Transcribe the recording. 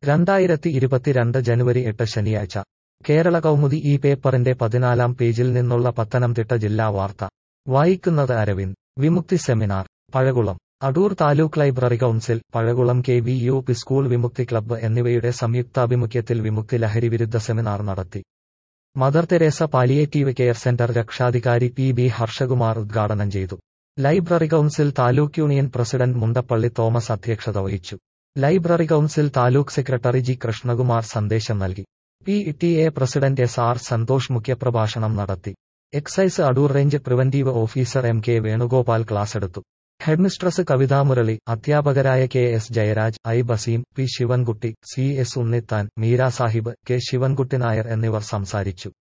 രണ്ടായിരത്തി ഇരുപത്തിരണ്ട് ജനുവരി എട്ട് ശനിയാഴ്ച കേരള കൗമുദി ഈ പേപ്പറിന്റെ പതിനാലാം പേജിൽ നിന്നുള്ള പത്തനംതിട്ട ജില്ലാ വാർത്ത വായിക്കുന്നത് Aravind Vimukthi seminar Pazhakulam Adoor taluk library council Pazhakulam K V U P school Vimukthi club എന്നിവയുടെ സംയുക്താഭിമുഖ്യത്തിൽ വിമുക്തി ലഹരി വിരുദ്ധ സെമിനാർ നടത്തി mother Teresa palliative care centre രക്ഷാധികാരി പി ബി ഹർഷകുമാർ ഉദ്ഘാടനം ചെയ്തു library council taluk union president Mundappally Thomas അധ്യക്ഷത വഹിച്ചു library council taluk secretary G Krishnakumar സന്ദേശം നൽകി P T A president S R Santhosh മുഖ്യപ്രഭാഷണം നടത്തി excise Adoor range preventive officer M K Venugopal ക്ലാസെടുത്തു ഹെഡ്മിസ്ട്രസ് കവിതാ മുരളി അധ്യാപകരായ K S Jayaraj I Baseem P Sivankutty C S Unnithan Meera Sahib K Sivankutty Nair എന്നിവർ സംസാരിച്ചു